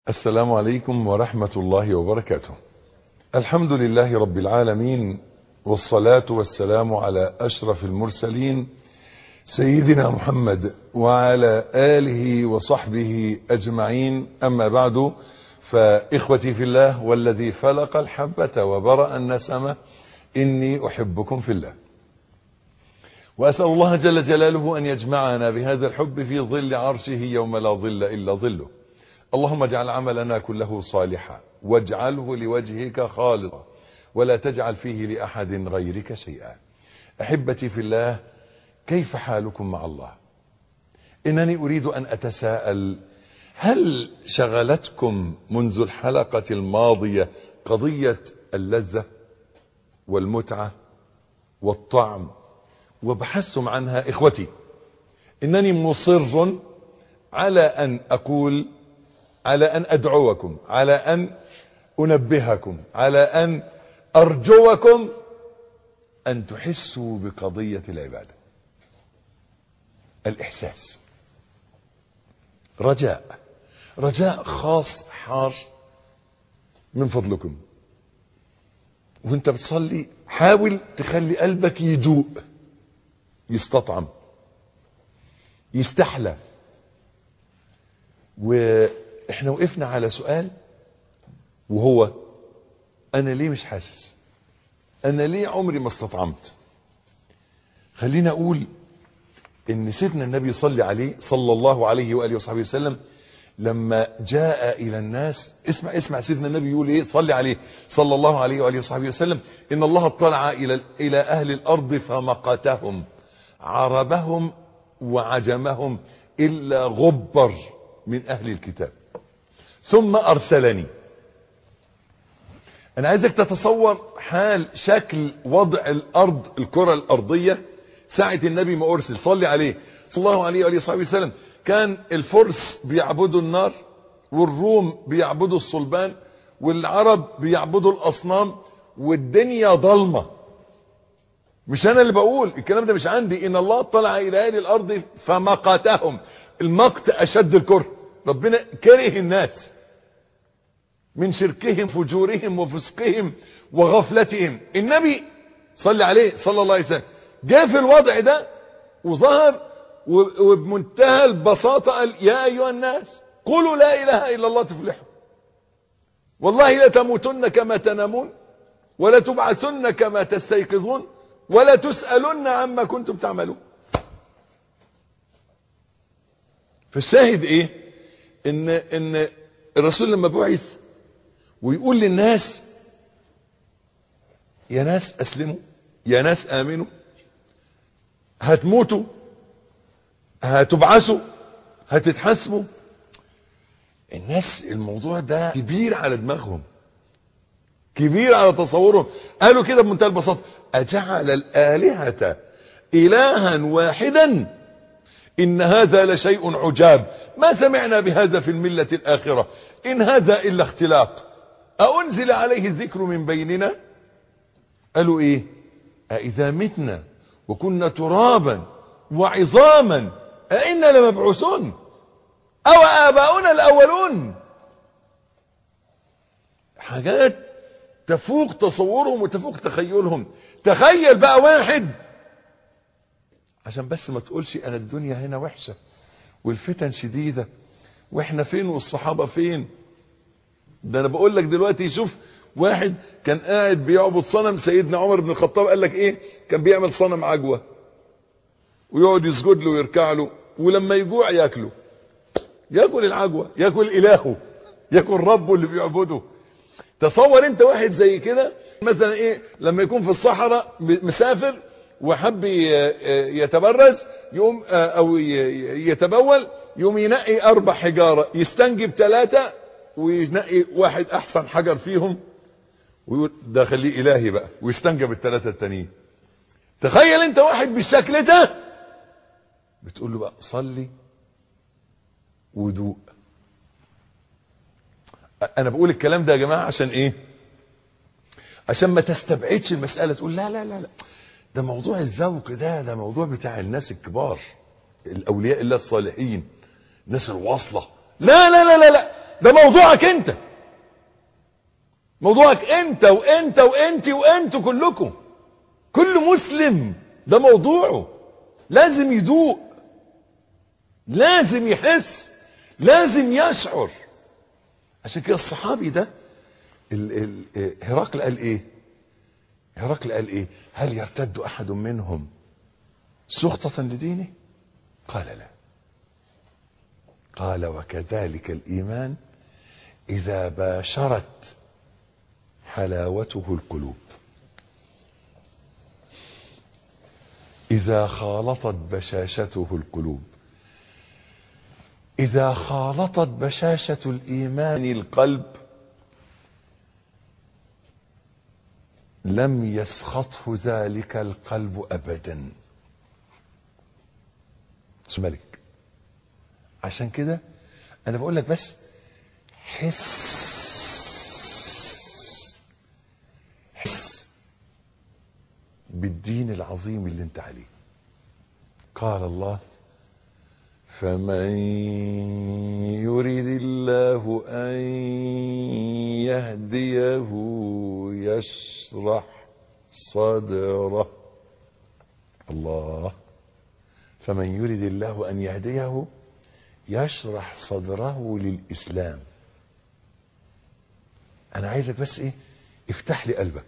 السلام عليكم ورحمة الله وبركاته. الحمد لله رب العالمين والصلاة والسلام على أشرف المرسلين سيدنا محمد وعلى آله وصحبه أجمعين أما بعد فإخوتي في الله والذي فلق الحبة وبرأ النسمة إني أحبكم في الله وأسأل الله جل جلاله أن يجمعنا بهذا الحب في ظل عرشه يوم لا ظل إلا ظله اللهم اجعل عملنا كله صالحا واجعله لوجهك خالصا ولا تجعل فيه لأحد غيرك شيئا أحبتي في الله كيف حالكم مع الله إنني أريد أن أتساءل هل شغلتكم منذ الحلقة الماضية قضية اللذة والمتعة والطعم وبحثتم عنها إخوتي إنني مصر على أن أقول على أن أدعوكم على أن أنبهكم على أن أرجوكم أن تحسوا بقضية العبادة الإحساس رجاء رجاء خاص حار من فضلكم وانت بتصلي حاول تخلي قلبك يدوق يستطعم يستحلى واحنا وقفنا على سؤال وهو انا ليه مش حاسس انا ليه عمري ما استطعمت خلينا اقول ان سيدنا النبي صلى عليه صلى الله عليه واله وصحبه وسلم لما جاء الى الناس اسمع اسمع سيدنا النبي يقول ايه صلي عليه صلى الله عليه واله وصحبه وسلم ان الله اطلع الى الى اهل الارض فمقتهم عربهم وعجمهم الا غبر من اهل الكتاب ثم ارسلني انا عايزك تتصور حال شكل وضع الارض الكره الارضيه ساعه النبي ما ارسل صلي عليه صلى الله عليه واله وصحبه وسلم كان الفرس بيعبدوا النار والروم بيعبدوا الصلبان والعرب بيعبدوا الاصنام والدنيا ضلمه مش انا اللي بقول الكلام ده مش عندي ان الله اطلع الى اهل الارض فمقتهم المقت اشد الكره ربنا كره الناس من شركهم فجورهم وفسقهم وغفلتهم النبي صلى عليه صلى الله عليه وسلم جاء في الوضع ده وظهر وبمنتهى البساطة قال يا أيها الناس قولوا لا إله إلا الله تفلحوا والله لتموتن كما تنامون ولا تبعثن كما تستيقظون ولا تسألن عما كنتم تعملون فالشاهد ايه ان ان الرسول لما بعث ويقول للناس يا ناس اسلموا يا ناس امنوا هتموتوا هتبعثوا هتتحاسبوا الناس الموضوع ده كبير على دماغهم كبير على تصورهم قالوا كده بمنتهى البساطه اجعل الالهه الها واحدا ان هذا لشيء عجاب ما سمعنا بهذا في المله الاخره ان هذا الا اختلاق أأنزل عليه الذكر من بيننا قالوا ايه أإذا متنا وكنا ترابا وعظاما أئنا لمبعوثون أو آباؤنا الأولون حاجات تفوق تصورهم وتفوق تخيلهم تخيل بقى واحد عشان بس ما تقولش انا الدنيا هنا وحشة والفتن شديدة واحنا فين والصحابة فين ده انا بقول لك دلوقتي شوف واحد كان قاعد بيعبد صنم سيدنا عمر بن الخطاب قال لك ايه كان بيعمل صنم عجوة ويقعد يسجد له ويركع له ولما يجوع ياكله ياكل العجوة ياكل الهه ياكل ربه اللي بيعبده تصور انت واحد زي كده مثلا ايه لما يكون في الصحراء مسافر وحب يتبرز يقوم او يتبول يقوم ينقي اربع حجاره يستنجب ثلاثه وينقي واحد احسن حجر فيهم ويقول ده خليه الهي بقى ويستنجب الثلاثه التانيين تخيل انت واحد بالشكل ده بتقول له بقى صلي ودوق انا بقول الكلام ده يا جماعه عشان ايه عشان ما تستبعدش المساله تقول لا لا لا لا ده موضوع الذوق ده ده موضوع بتاع الناس الكبار الاولياء الله الصالحين الناس الواصله لا لا لا لا لا ده موضوعك انت موضوعك انت وانت وانت وانتوا كلكم كل مسلم ده موضوعه لازم يدوق لازم يحس لازم يشعر عشان كده الصحابي ده ال- ال- هرقل قال ايه هرقل قال ايه هل يرتد احد منهم سخطة لدينه قال لا قال وكذلك الايمان اذا باشرت حلاوته القلوب اذا خالطت بشاشته القلوب اذا خالطت بشاشه الايمان القلب لم يسخطه ذلك القلب ابدا اسم ملك عشان كده انا بقول لك بس حس حس بالدين العظيم اللي انت عليه قال الله فمن يريد الله ان يهديه يشرح صدره الله فمن يريد الله ان يهديه يشرح صدره للاسلام انا عايزك بس ايه افتح لي قلبك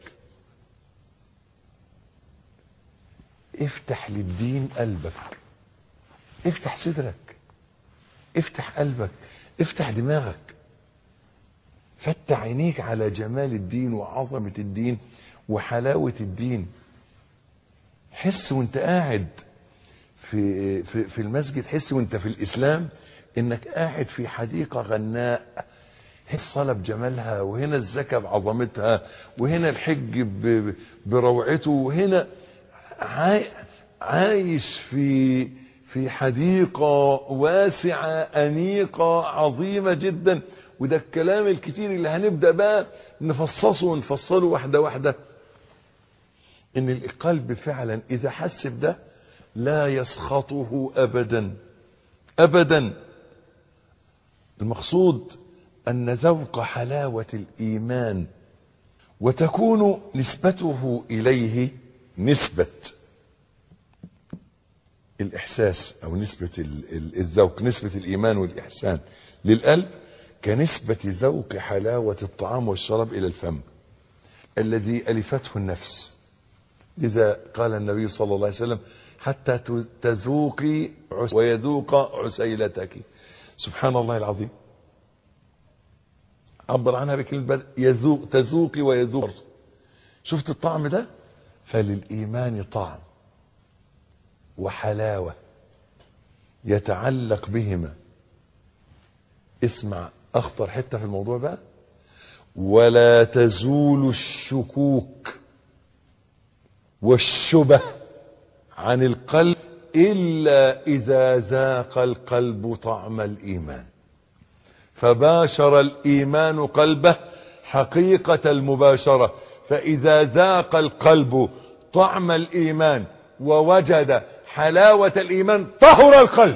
افتح للدين قلبك افتح صدرك افتح قلبك افتح دماغك فتح عينيك على جمال الدين وعظمة الدين وحلاوة الدين حس وانت قاعد في في في المسجد حس وانت في الاسلام انك قاعد في حديقه غناء هنا الصلاة بجمالها وهنا الزكاة بعظمتها وهنا الحج ب- بروعته وهنا عاي- عايش في في حديقة واسعة أنيقة عظيمة جدا وده الكلام الكتير اللي هنبدأ بقى نفصصه ونفصله واحدة واحدة ان القلب فعلا اذا حس بده لا يسخطه ابدا ابدا المقصود ان ذوق حلاوه الايمان وتكون نسبته اليه نسبه الاحساس او نسبه ال- ال- الذوق نسبه الايمان والاحسان للقلب كنسبه ذوق حلاوه الطعام والشراب الى الفم الذي الفته النفس لذا قال النبي صلى الله عليه وسلم حتى ت- تذوقي عس ويذوق عسيلتك سبحان الله العظيم عبر عنها بكلمة بدء يذوق تذوقي ويذوق شفت الطعم ده فللإيمان طعم وحلاوة يتعلق بهما اسمع أخطر حتة في الموضوع بقى ولا تزول الشكوك والشبه عن القلب الا اذا ذاق القلب طعم الايمان فباشر الايمان قلبه حقيقه المباشره فاذا ذاق القلب طعم الايمان ووجد حلاوه الايمان طهر القلب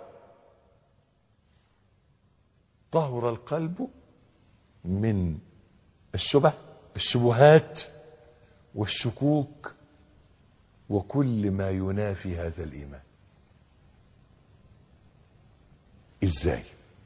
طهر القلب من الشبه الشبهات والشكوك وكل ما ينافي هذا الايمان ازاي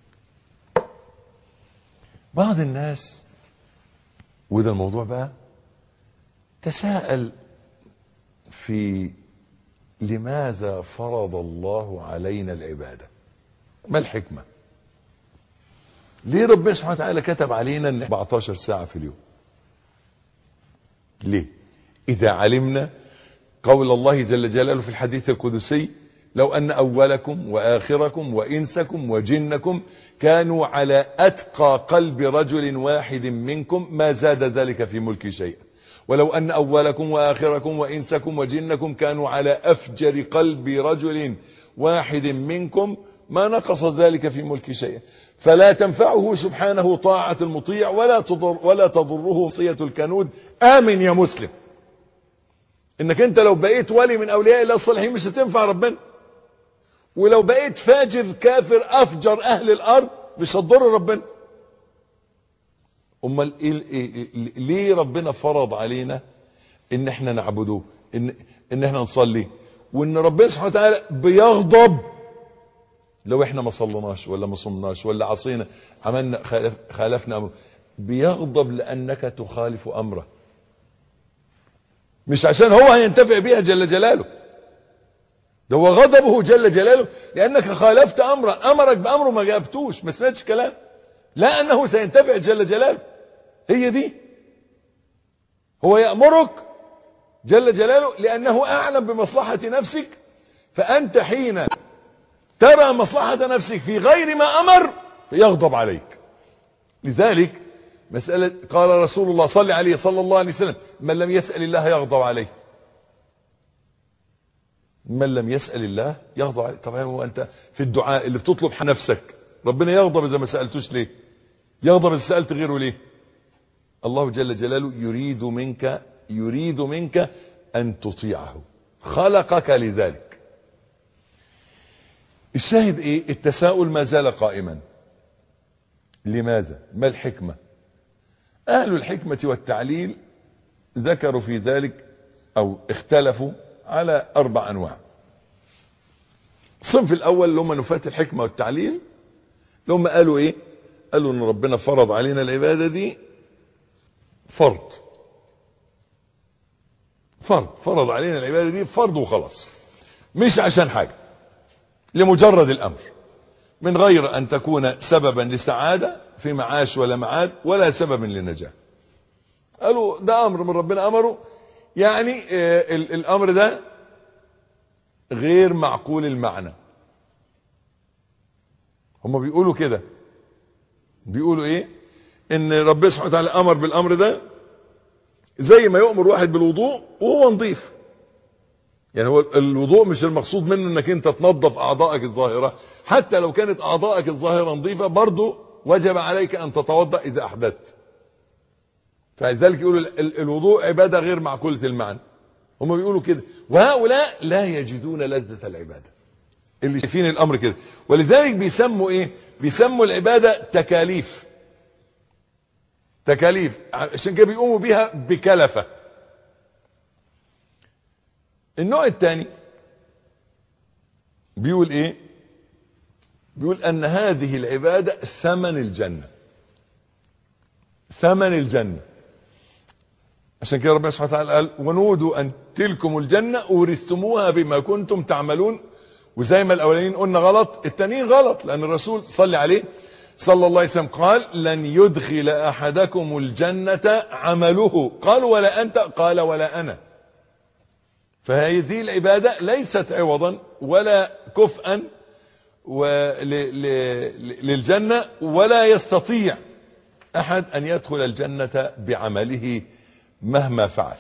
بعض الناس وده الموضوع بقى تساءل في لماذا فرض الله علينا العباده ما الحكمه ليه ربنا سبحانه وتعالى كتب علينا ان 14 ساعه في اليوم ليه اذا علمنا قول الله جل جلاله في الحديث القدسي لو ان اولكم واخركم وانسكم وجنكم كانوا على اتقى قلب رجل واحد منكم ما زاد ذلك في ملكي شيئا ولو ان اولكم واخركم وانسكم وجنكم كانوا على افجر قلب رجل واحد منكم ما نقص ذلك في ملك شيئا فلا تنفعه سبحانه طاعة المطيع ولا تضر ولا تضره وصية الكنود آمن يا مسلم انك انت لو بقيت ولي من اولياء الله الصالحين مش هتنفع ربنا ولو بقيت فاجر كافر افجر اهل الارض مش هتضر ربنا امال إيه إيه ليه ربنا فرض علينا ان احنا نعبدوه ان ان احنا نصلي وان ربنا سبحانه وتعالى بيغضب لو احنا ما صليناش ولا ما صمناش ولا عصينا عملنا خالف خالفنا امره بيغضب لانك تخالف امره مش عشان هو هينتفع بيها جل جلاله ده هو غضبه جل جلاله لانك خالفت امره امرك بامره ما جابتوش ما سمعتش كلام لا انه سينتفع جل جلاله هي دي هو يامرك جل جلاله لانه اعلم بمصلحه نفسك فانت حين ترى مصلحه نفسك في غير ما امر فيغضب عليك لذلك مسألة قال رسول الله صلى عليه صلى الله عليه وسلم من لم يسأل الله يغضب عليه من لم يسأل الله يغضب عليه طبعا هو أنت في الدعاء اللي بتطلب نفسك ربنا يغضب إذا ما سألتوش ليه يغضب إذا سألت غيره ليه الله جل جلاله يريد منك يريد منك أن تطيعه خلقك لذلك الشاهد ايه التساؤل ما زال قائما لماذا ما الحكمة اهل الحكمة والتعليل ذكروا في ذلك او اختلفوا على اربع انواع الصنف الاول اللي هم نفاة الحكمة والتعليل اللي هم قالوا ايه قالوا ان ربنا فرض علينا العبادة دي فرض فرض فرض علينا العبادة دي فرض وخلاص مش عشان حاجة لمجرد الامر من غير ان تكون سببا لسعادة في معاش ولا معاد ولا سببا للنجاة قالوا ده امر من ربنا امره يعني آه ال- الامر ده غير معقول المعنى هم بيقولوا كده بيقولوا ايه ان ربنا سبحانه وتعالى امر بالامر ده زي ما يؤمر واحد بالوضوء وهو نظيف يعني هو الوضوء مش المقصود منه انك انت تنظف اعضائك الظاهرة حتى لو كانت اعضائك الظاهرة نظيفة برضو وجب عليك ان تتوضا اذا احدثت فلذلك يقولوا ال- ال- الوضوء عبادة غير معقولة المعنى هم بيقولوا كده وهؤلاء لا يجدون لذة العبادة اللي شايفين الامر كده ولذلك بيسموا ايه بيسموا العبادة تكاليف تكاليف عشان كده بيقوموا بيها بكلفة النوع الثاني بيقول ايه بيقول ان هذه العبادة ثمن الجنة ثمن الجنة عشان كده ربنا سبحانه وتعالى قال ونودوا ان تلكم الجنة اورثتموها بما كنتم تعملون وزي ما الاولين قلنا غلط التانيين غلط لان الرسول صلى عليه صلى الله عليه وسلم قال لن يدخل احدكم الجنة عمله قال ولا انت قال ولا انا فهذه العبادة ليست عوضا ولا كفءا ول- ل- للجنة ولا يستطيع أحد أن يدخل الجنة بعمله مهما فعل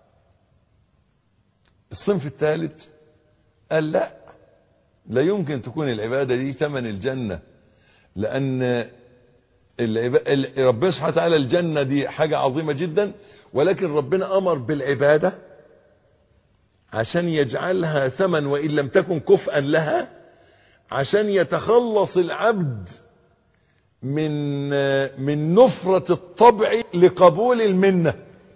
الصنف الثالث قال لا لا يمكن تكون العبادة دي ثمن الجنة لأن العب- ال- ربنا سبحانه وتعالى الجنة دي حاجة عظيمة جدا ولكن ربنا أمر بالعبادة عشان يجعلها ثمن وإن لم تكن كفءا لها عشان يتخلص العبد من من نفرة الطبع لقبول المنة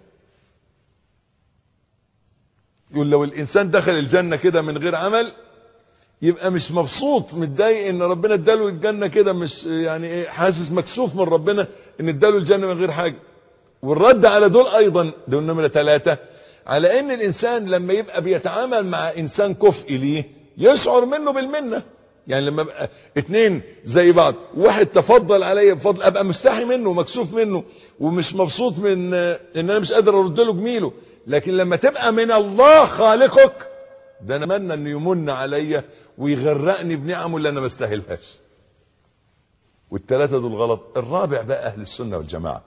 يقول لو الإنسان دخل الجنة كده من غير عمل يبقى مش مبسوط متضايق ان ربنا اداله الجنة كده مش يعني ايه حاسس مكسوف من ربنا ان اداله الجنة من غير حاجة والرد على دول ايضا دول نمرة ثلاثة على ان الانسان لما يبقى بيتعامل مع انسان كفء ليه يشعر منه بالمنة يعني لما ابقى اتنين زي بعض واحد تفضل عليا بفضل ابقى مستحي منه ومكسوف منه ومش مبسوط من آه، ان انا مش قادر ارد له جميله لكن لما تبقى من الله خالقك ده انا اتمنى انه يمن عليا ويغرقني بنعمه اللي انا ما استاهلهاش والثلاثه دول غلط الرابع بقى اهل السنه والجماعه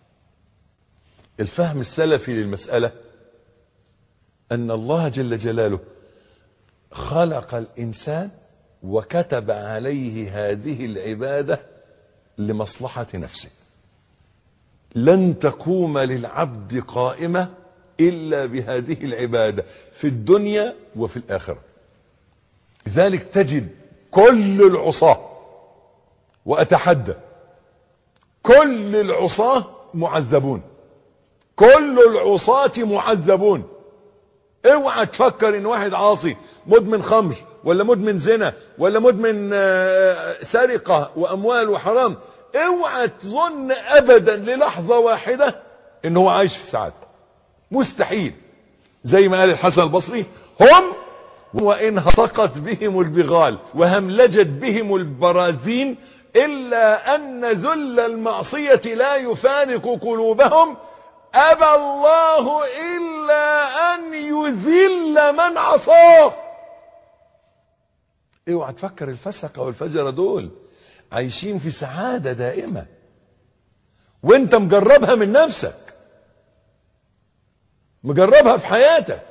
الفهم السلفي للمساله ان الله جل جلاله خلق الانسان وكتب عليه هذه العباده لمصلحه نفسه لن تقوم للعبد قائمه الا بهذه العباده في الدنيا وفي الاخره لذلك تجد كل العصاه واتحدى كل العصاه معذبون كل العصاة معذبون اوعى تفكر ان واحد عاصي مدمن خمر ولا مدمن زنا ولا مدمن آه، سرقة واموال وحرام اوعى تظن ابدا للحظة واحدة ان هو عايش في سعادة مستحيل زي ما قال الحسن البصري هم وإن هطقت بهم البغال وهملجت بهم البراذين إلا أن ذل المعصية لا يفارق قلوبهم أبى الله إلا أن يذل من عصاه اوعى تفكر الفسقة والفجرة دول عايشين في سعادة دائمة وانت مجربها من نفسك مجربها في حياتك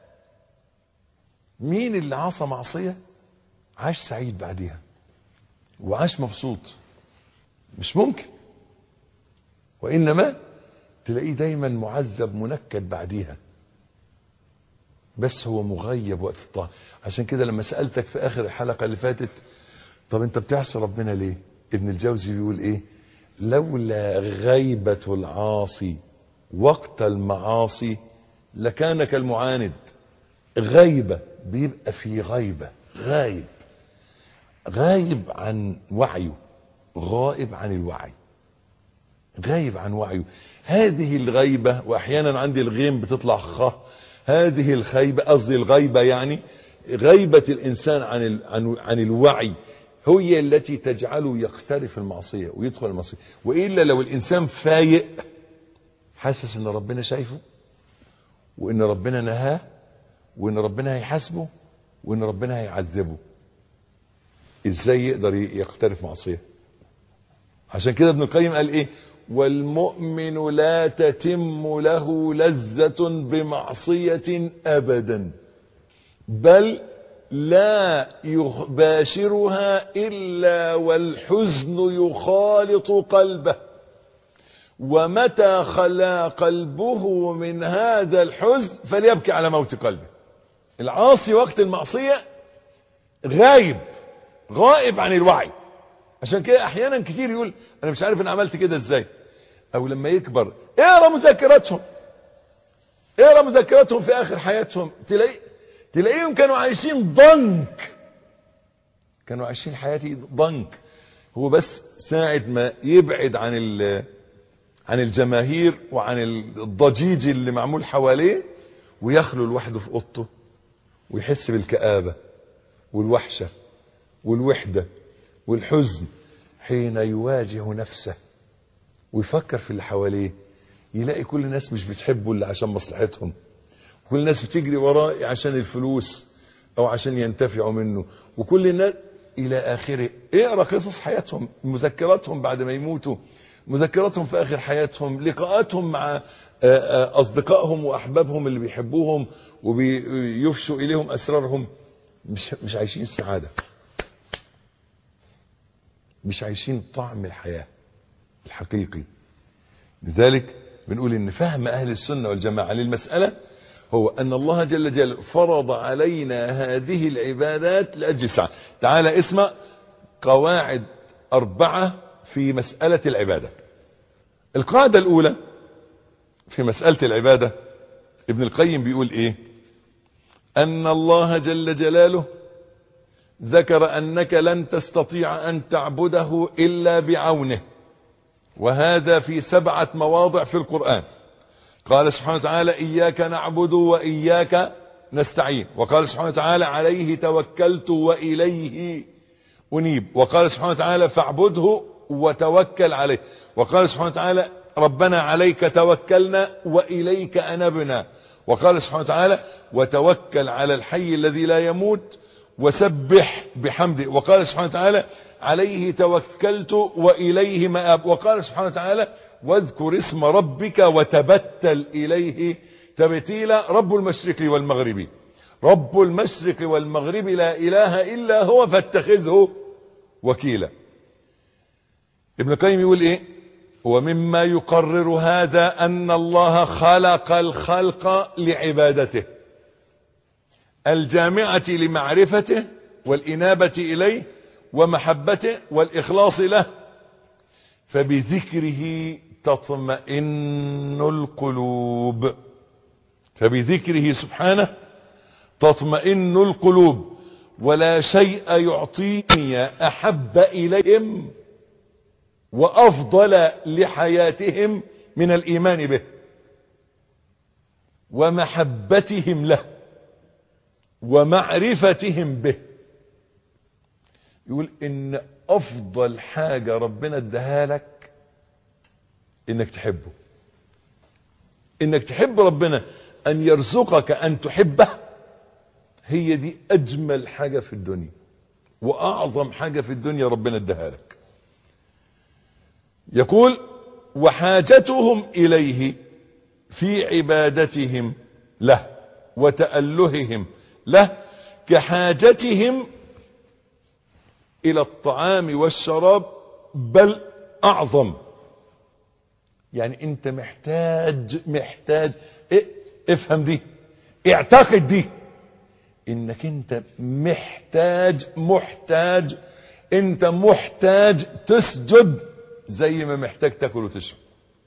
مين اللي عصى معصية عاش سعيد بعديها وعاش مبسوط مش ممكن وإنما تلاقيه دايما معذب منكد بعديها بس هو مغيب وقت الطاعة عشان كده لما سألتك في آخر الحلقة اللي فاتت طب انت بتعصي ربنا ليه ابن الجوزي بيقول ايه لولا غيبة العاصي وقت المعاصي لكان كالمعاند غيبة بيبقى في غيبة غايب غايب عن وعيه غائب عن الوعي غايب عن وعيه هذه الغيبة واحيانا عندي الغيم بتطلع خ هذه الخيبة قصدي الغيبة يعني غيبة الانسان عن ال... عن عن الوعي هي التي تجعله يقترف المعصية ويدخل المعصية وإلا لو الإنسان فايق حاسس إن ربنا شايفه وإن ربنا نهاه وإن ربنا هيحاسبه وإن ربنا هيعذبه إزاي يقدر يقترف معصية عشان كده ابن القيم قال إيه والمؤمن لا تتم له لذة بمعصية أبدا بل لا يباشرها إلا والحزن يخالط قلبه ومتى خلا قلبه من هذا الحزن فليبكي على موت قلبه العاصي وقت المعصية غايب غائب عن الوعي عشان كده احيانا كتير يقول انا مش عارف انا عملت كده ازاي او لما يكبر اقرا مذكراتهم اقرا مذكراتهم في اخر حياتهم تلاقي تلاقيهم كانوا عايشين ضنك كانوا عايشين حياتي ضنك هو بس ساعة ما يبعد عن عن الجماهير وعن الضجيج اللي معمول حواليه ويخلو لوحده في اوضته ويحس بالكآبة والوحشة والوحدة والحزن حين يواجه نفسه ويفكر في اللي حواليه يلاقي كل الناس مش بتحبه الا عشان مصلحتهم كل الناس بتجري وراه عشان الفلوس او عشان ينتفعوا منه وكل الناس الى اخره اقرا قصص حياتهم مذكراتهم بعد ما يموتوا مذكراتهم في اخر حياتهم لقاءاتهم مع اصدقائهم واحبابهم اللي بيحبوهم وبيفشوا اليهم اسرارهم مش مش عايشين السعاده مش عايشين طعم الحياه الحقيقي لذلك بنقول ان فهم اهل السنه والجماعه للمساله هو ان الله جل جلاله فرض علينا هذه العبادات لاجل السعاده تعالى اسمع قواعد اربعه في مساله العباده القاعده الاولى في مساله العباده ابن القيم بيقول ايه ان الله جل جلاله ذكر انك لن تستطيع ان تعبده الا بعونه وهذا في سبعه مواضع في القران قال سبحانه وتعالى إياك نعبد وإياك نستعين وقال سبحانه وتعالى عليه توكلت وإليه أنيب وقال سبحانه وتعالى فاعبده وتوكل عليه وقال سبحانه وتعالى ربنا عليك توكلنا وإليك أنبنا وقال سبحانه وتعالى وتوكل على الحي الذي لا يموت وسبح بحمده وقال سبحانه وتعالى عليه توكلت وإليه مآب وقال سبحانه وتعالى واذكر اسم ربك وتبتل إليه تبتيلا رب المشرق والمغرب رب المشرق والمغرب لا إله إلا هو فاتخذه وكيلا ابن القيم يقول ايه ومما يقرر هذا أن الله خلق الخلق لعبادته الجامعة لمعرفته والإنابة إليه ومحبته والإخلاص له فبذكره تطمئن القلوب فبذكره سبحانه تطمئن القلوب ولا شيء يعطيني احب اليهم وافضل لحياتهم من الايمان به ومحبتهم له ومعرفتهم به يقول ان افضل حاجه ربنا اداها لك انك تحبه انك تحب ربنا ان يرزقك ان تحبه هي دي اجمل حاجه في الدنيا واعظم حاجه في الدنيا ربنا اداها لك يقول وحاجتهم اليه في عبادتهم له وتألههم له كحاجتهم الى الطعام والشراب بل اعظم يعني انت محتاج محتاج إيه افهم دي اعتقد دي انك انت محتاج محتاج انت محتاج تسجد زي ما محتاج تاكل وتشرب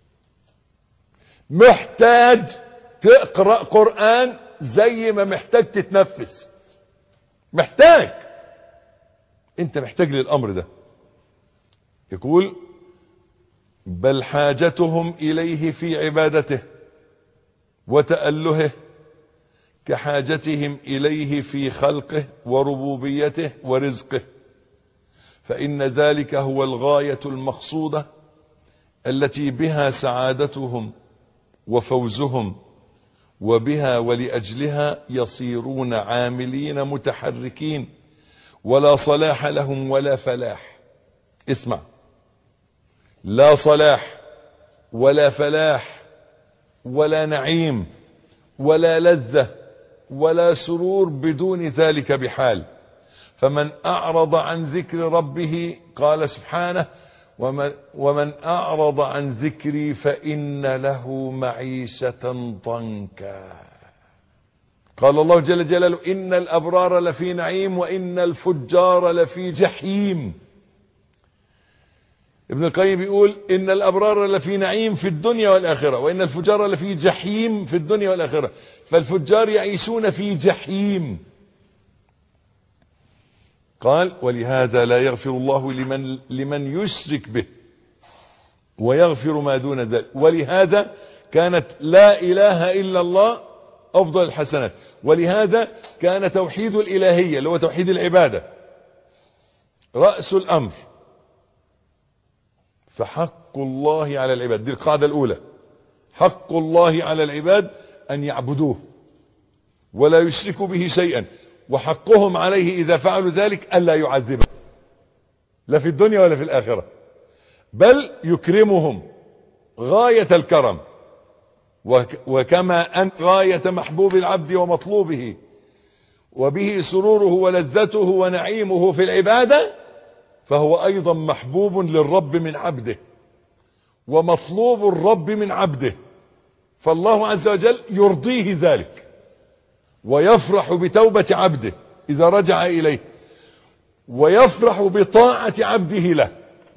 محتاج تقرا قران زي ما محتاج تتنفس محتاج انت محتاج للامر ده يقول بل حاجتهم اليه في عبادته وتالهه كحاجتهم اليه في خلقه وربوبيته ورزقه فان ذلك هو الغايه المقصوده التي بها سعادتهم وفوزهم وبها ولاجلها يصيرون عاملين متحركين ولا صلاح لهم ولا فلاح اسمع لا صلاح ولا فلاح ولا نعيم ولا لذه ولا سرور بدون ذلك بحال فمن اعرض عن ذكر ربه قال سبحانه ومن, ومن اعرض عن ذكري فان له معيشه ضنكا قال الله جل جلاله ان الابرار لفي نعيم وان الفجار لفي جحيم ابن القيم بيقول ان الابرار لفي نعيم في الدنيا والاخره وان الفجار لفي جحيم في الدنيا والاخره فالفجار يعيشون في جحيم قال ولهذا لا يغفر الله لمن لمن يشرك به ويغفر ما دون ذلك ولهذا كانت لا اله الا الله افضل الحسنات ولهذا كان توحيد الالهيه اللي هو توحيد العباده راس الامر فحق الله على العباد دي القاعده الاولى حق الله على العباد ان يعبدوه ولا يشركوا به شيئا وحقهم عليه اذا فعلوا ذلك الا يعذبهم لا في الدنيا ولا في الاخره بل يكرمهم غايه الكرم وكما ان غايه محبوب العبد ومطلوبه وبه سروره ولذته ونعيمه في العباده فهو ايضا محبوب للرب من عبده ومطلوب الرب من عبده فالله عز وجل يرضيه ذلك ويفرح بتوبة عبده إذا رجع إليه ويفرح بطاعة عبده له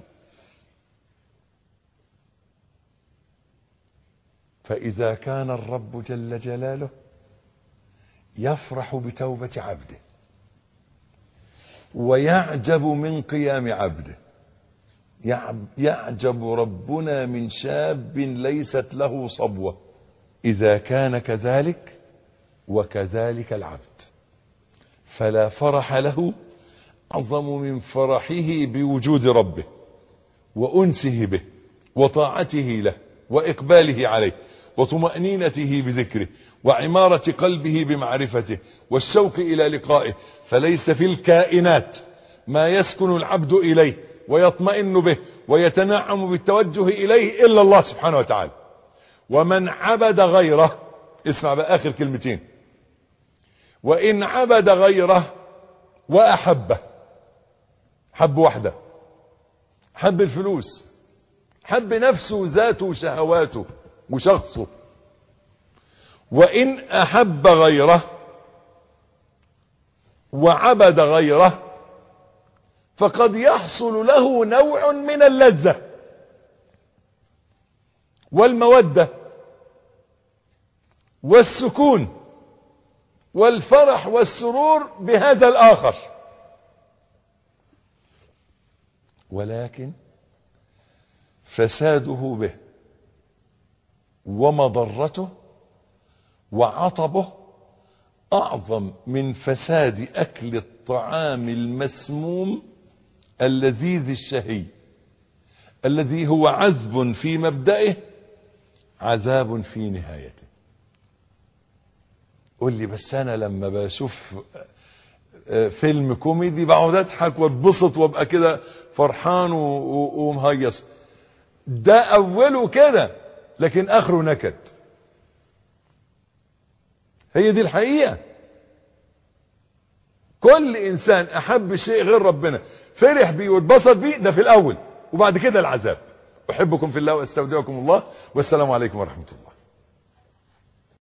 فإذا كان الرب جل جلاله يفرح بتوبة عبده ويعجب من قيام عبده يعجب ربنا من شاب ليست له صبوة إذا كان كذلك وكذلك العبد فلا فرح له أعظم من فرحه بوجود ربه وأنسه به وطاعته له وإقباله عليه وطمأنينته بذكره وعمارة قلبه بمعرفته والشوق إلى لقائه فليس في الكائنات ما يسكن العبد إليه ويطمئن به ويتنعم بالتوجه إليه إلا الله سبحانه وتعالى ومن عبد غيره اسمع بقى آخر كلمتين وإن عبد غيره وأحبه حب وحده حب الفلوس حب نفسه ذاته وشهواته وشخصه وإن أحب غيره وعبد غيره فقد يحصل له نوع من اللذة والمودة والسكون والفرح والسرور بهذا الآخر ولكن فساده به ومضرته وعطبه أعظم من فساد أكل الطعام المسموم اللذيذ الشهي الذي هو عذب في مبدئه عذاب في نهايته قول لي بس أنا لما بشوف فيلم كوميدي بقعد أضحك واتبسط وابقى كده فرحان ومهيص ده أوله كده لكن آخره نكد هي دي الحقيقة كل انسان احب شيء غير ربنا فرح بيه واتبسط بيه ده في الاول وبعد كده العذاب احبكم في الله واستودعكم الله والسلام عليكم ورحمة الله